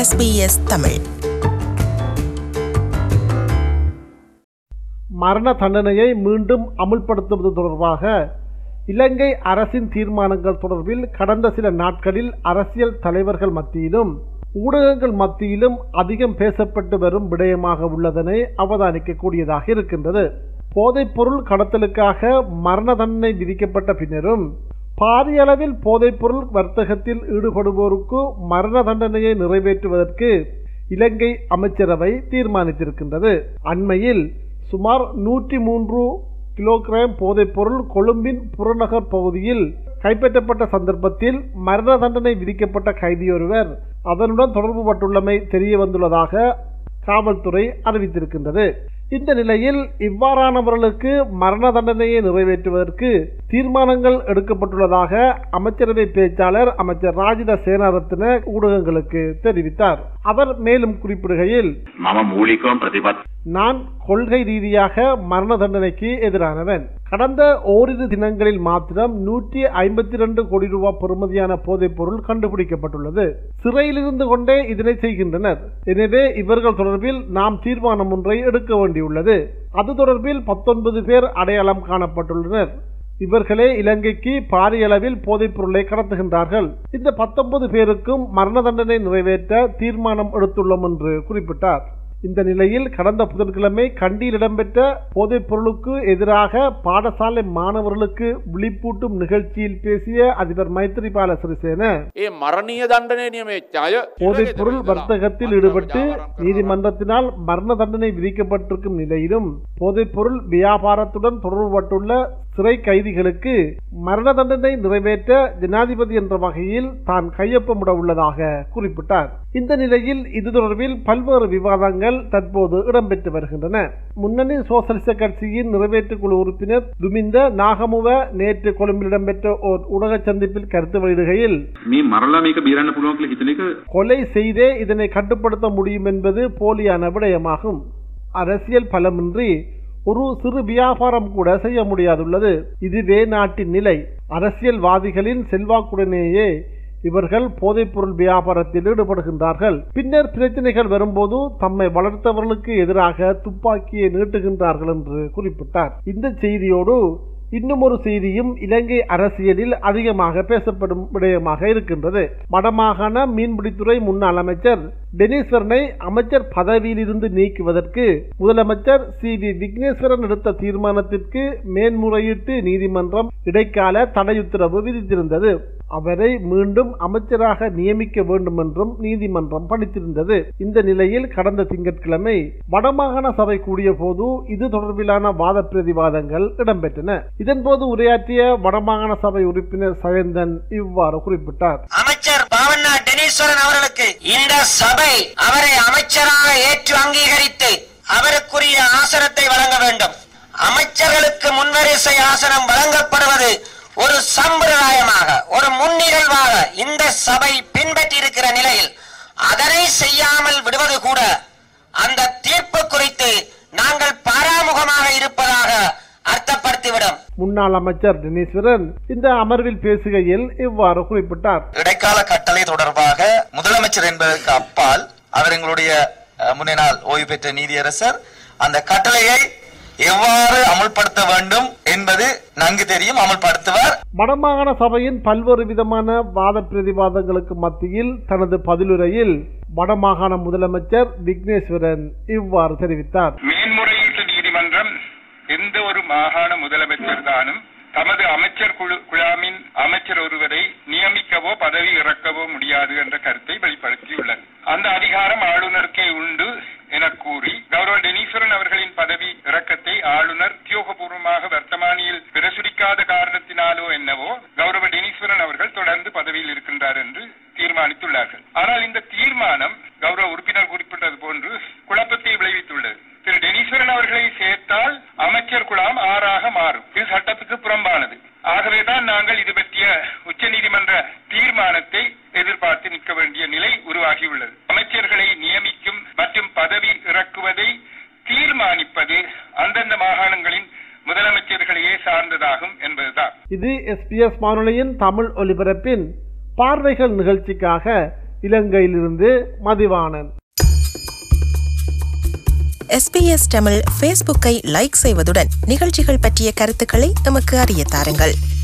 SBS Tamil மரண தண்டனையை மீண்டும் அமுல்படுத்துவது தொடர்பாக இலங்கை அரசின் தீர்மானங்கள் தொடர்பில் கடந்த சில நாட்களில் அரசியல் தலைவர்கள் மத்தியிலும் ஊடகங்கள் மத்தியிலும் அதிகம் பேசப்பட்டு வரும் விடயமாக உள்ளதனை அவதானிக்கக்கூடியதாக இருக்கின்றது போதைப்பொருள் கடத்தலுக்காக மரண தண்டனை விதிக்கப்பட்ட பின்னரும் பாரிய அளவில் போதைப்பொருள் வர்த்தகத்தில் ஈடுபடுவோருக்கு மரண தண்டனையை நிறைவேற்றுவதற்கு இலங்கை அமைச்சரவை தீர்மானித்திருக்கின்றது அண்மையில் சுமார் நூற்றி மூன்று கிலோகிராம் போதைப்பொருள் கொழும்பின் புறநகர் பகுதியில் கைப்பற்றப்பட்ட சந்தர்ப்பத்தில் மரண தண்டனை விதிக்கப்பட்ட கைதியொருவர் அதனுடன் தொடர்புபட்டுள்ளமை தெரிய வந்துள்ளதாக காவல்துறை அறிவித்திருக்கின்றது இந்த நிலையில் இவ்வாறானவர்களுக்கு மரண தண்டனையை நிறைவேற்றுவதற்கு தீர்மானங்கள் எடுக்கப்பட்டுள்ளதாக அமைச்சரவை பேச்சாளர் அமைச்சர் ராஜித சேனாரத்ன ஊடகங்களுக்கு தெரிவித்தார் அவர் மேலும் குறிப்பிடுகையில் මම මූලිකවම ප්‍රතිපත් நான் கொள்கை ரீதியாக மரண தண்டனைக்கு எதிரானவன் கடந்த ஓரிரு தினங்களில் மாத்திரம் நூற்றி ஐம்பத்தி ரெண்டு கோடி ரூபாய் பெறுமதியான போதைப் பொருள் கண்டுபிடிக்கப்பட்டுள்ளது சிறையிலிருந்து கொண்டே இதனை செய்கின்றனர் எனவே இவர்கள் தொடர்பில் நாம் தீர்மானம் ஒன்றை எடுக்க வேண்டியுள்ளது அது தொடர்பில் பத்தொன்பது பேர் அடையாளம் காணப்பட்டுள்ளனர் இவர்களே இலங்கைக்கு பாரிய அளவில் போதைப் பொருளை கடத்துகின்றார்கள் இந்த பத்தொன்பது பேருக்கும் மரண தண்டனை நிறைவேற்ற தீர்மானம் எடுத்துள்ளோம் என்று குறிப்பிட்டார் இந்த நிலையில் கடந்த புதன்கிழமை கண்டியில் இடம்பெற்ற போதைப் பொருளுக்கு எதிராக பாடசாலை மாணவர்களுக்கு விழிப்பூட்டும் நிகழ்ச்சியில் பேசிய அதிபர் மைத்திரிபால சிறிசேன ඒ මරණීය දණ්ඩනය නියමච්ච අය போதைப் பொருள் வர்த்தகத்தில் ஈடுபட்டு நீதிமன்றத்தினால் மரண தண்டனை விதிக்கப்பட்டிருக்கும் நிலையிலும் போதைப் பொருள் வியாபாரத்துடன் தொடர்புபட்டுள்ள சிறை கைதிகளுக்கு மரண தண்டனை நிறைவேற்ற ஜனாதிபதி என்ற வகையில் தான் கையொப்பமிட உள்ளதாக குறிப்பிட்டார் இந்த நிலையில் இது தொடர்பில் பல்வேறு விவாதங்கள் தற்போது இடம்பெற்று வருகின்றன முன்னணி சோசலிச கட்சியின் நிறைவேற்று குழு உறுப்பினர் துமிந்த நாகமுவ நேற்று கொழும்பில் இடம்பெற்ற ஓர் ஊடக சந்திப்பில் கருத்து வெளியிடுகையில் මේ මරලා මේක බේරන්න පුළුවන් කියලා හිතන එක கொலை செய்தே இதனை கட்டுப்படுத்த முடியும் என்பது போலியான விடயமாகும் அரசியல் பலமின்றி ஒரு சிறு வியாபாரம் கூட செய்ய முடியாதுள்ளது இதுவே நாட்டின் நிலை அரசியல்வாதிகளின் செல்வாக்குடனேயே இவர்கள் போதைப்பொருள் வியாபாரத்தில் ஈடுபடுகின்றார்கள் பின்னர் பிரச்சனைகள் வரும்போது தம்மை வளர்த்தவர்களுக்கு எதிராக துப்பாக்கியை நீட்டுகின்றார்கள் என்று குறிப்பிட்டார் இந்த செய்தியோடு இன்னும் ஒரு செய்தியும் இலங்கை அரசியலில் அதிகமாக பேசப்படும் விடயமாக இருக்கின்றது வடமாகாண மீன்பிடித்துறை முன்னாள் அமைச்சர் டெனிஸ்வரனை அமைச்சர் பதவியிலிருந்து நீக்குவதற்கு முதலமைச்சர் சி வி விக்னேஸ்வரன் எடுத்த தீர்மானத்திற்கு மேன்முறையீட்டு நீதிமன்றம் இடைக்கால தடையுத்தரவு விதித்திருந்தது அவரை மீண்டும் அமைச்சராக நியமிக்க வேண்டும் என்றும் நீதிமன்றம் பணித்திருந்தது இந்த நிலையில் கடந்த திங்கட்கிழமை வடமாகாண சபை கூடிய போது இது தொடர்பிலான வாத பிரதிவாதங்கள் இடம்பெற்றன இதன்போது உரையாற்றிய வடமாகாண சபை உறுப்பினர் சயந்தன் இவ்வாறு குறிப்பிட்டார் அமைச்சர் பாவண்ணா டெனீஸ்வரன் அவர்களுக்கு இந்த சபை அவரை அமைச்சராக ஏற்று அங்கீகரித்து அவருக்குரிய ஆசனத்தை வழங்க வேண்டும் அமைச்சர்களுக்கு முன்வரிசை ஆசனம் வழங்கப்படுவது ஒரு சம்பிரதாயமாக ஒரு முன்னிகழ்வாக இந்த சபை பின்பற்றி இருக்கிற நிலையில் அதனை செய்யாமல் விடுவது கூட அந்த தீர்ப்பு குறித்து நாங்கள் பாராமுகமாக இருப்பதாக அர்த்தப்படுத்திவிடும் முன்னாள் அமைச்சர் டெனீஸ்வரன் இந்த அமர்வில் பேசுகையில் இவ்வாறு குறிப்பிட்டார் இடைக்கால கட்டளை தொடர்பாக முதலமைச்சர் என்பதற்கு அப்பால் அவர் எங்களுடைய அஹ், முன்னாள் ஓய்வு பெற்ற நீதியரசர் அந்த கட்டளையை எவ்வாறு அமுல்படுத்த வேண்டும் என்பது நன்கு தெரியும் அமுல்படுத்துவார் வடமாகாண சபையின் பல்வேறு விதமான வாத பிரதிவாதங்களுக்கு மத்தியில் தனது பதிலுரையில் வடமாகாண முதலமைச்சர் விக்னேஸ்வரன் இவ்வாறு தெரிவித்தார் மேன்முறையீட்டு நீதிமன்றம் எந்த ஒரு மாகாண முதலமைச்சர் தானும் தமது அமைச்சர் குழு குழாமின் அமைச்சர் ஒருவரை நியமிக்கவோ பதவி இறக்கவோ முடியாது என்ற கருத்தை வெளிப்படுத்தியுள்ளது அந்த அதிகாரம் ஆளுநருக்கே உண்டு என கூறி கௌரவ டெனீஸ்வரன் அவர்களின் பதவி இறக்கத்தை ஆளுநர் உத்தியோகபூர்வமாக வர்த்தமானியில் பிரசுரிக்காத காரணத்தினாலோ என்னவோ கௌரவ டெனீஸ்வரன் அவர்கள் தொடர்ந்து பதவியில் இருக்கின்றார் என்று தீர்மானித்துள்ளார்கள் ஆனால் இந்த தீர்மானம் கௌரவ உறுப்பினர் குறிப்பிட்டது போன்று குழப்பத்தை விளைவித்துள்ளது திரு டெனீஸ்வரன் அவர்களை சேர்த்தால் அமைச்சர் குழாம் ஆறாக மாறும் இது சட்டத்துக்கு புறம்பானது ஆகவேதான் நாங்கள் இது பற்றிய உச்சநீதிமன்ற தீர்மானத்தை எதிர்பார்த்து நிற்க வேண்டிய நிலை உருவாகியுள்ளது அமைச்சர்களை நியமிக்கும் மற்றும் பதவி இறக்குவதை தீர்மானிப்பது அந்தந்த மாகாணங்களின் முதலமைச்சர்களையே சார்ந்ததாகும் என்பதுதான் இது எஸ்பிஎஸ் வானொலியின் தமிழ் ஒலிபரப்பின் பார்வைகள் நிகழ்ச்சிக்காக இலங்கையிலிருந்து மதிவாணன் எஸ்பிஎஸ் தமிழ் ஃபேஸ்புக்கை லைக் செய்வதுடன் நிகழ்ச்சிகள் பற்றிய கருத்துக்களை எமக்கு அறிய தாருங்கள்